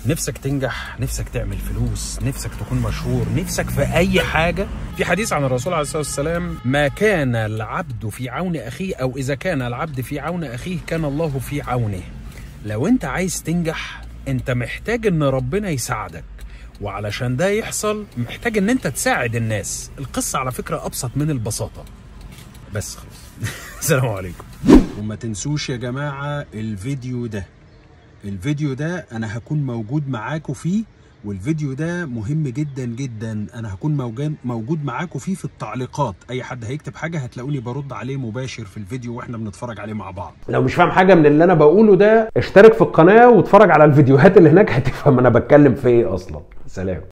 نفسك تنجح نفسك تعمل فلوس نفسك تكون مشهور نفسك في اي حاجه في حديث عن الرسول عليه الصلاه والسلام ما كان العبد في عون اخيه او اذا كان العبد في عون اخيه كان الله في عونه لو انت عايز تنجح انت محتاج ان ربنا يساعدك وعلشان ده يحصل محتاج ان انت تساعد الناس القصه على فكره ابسط من البساطه بس خلاص السلام عليكم وما تنسوش يا جماعه الفيديو ده الفيديو ده انا هكون موجود معاكم فيه والفيديو ده مهم جدا جدا انا هكون موجود موجود معاكم فيه في التعليقات اي حد هيكتب حاجه هتلاقوني برد عليه مباشر في الفيديو واحنا بنتفرج عليه مع بعض لو مش فاهم حاجه من اللي انا بقوله ده اشترك في القناه واتفرج على الفيديوهات اللي هناك هتفهم انا بتكلم في ايه اصلا سلام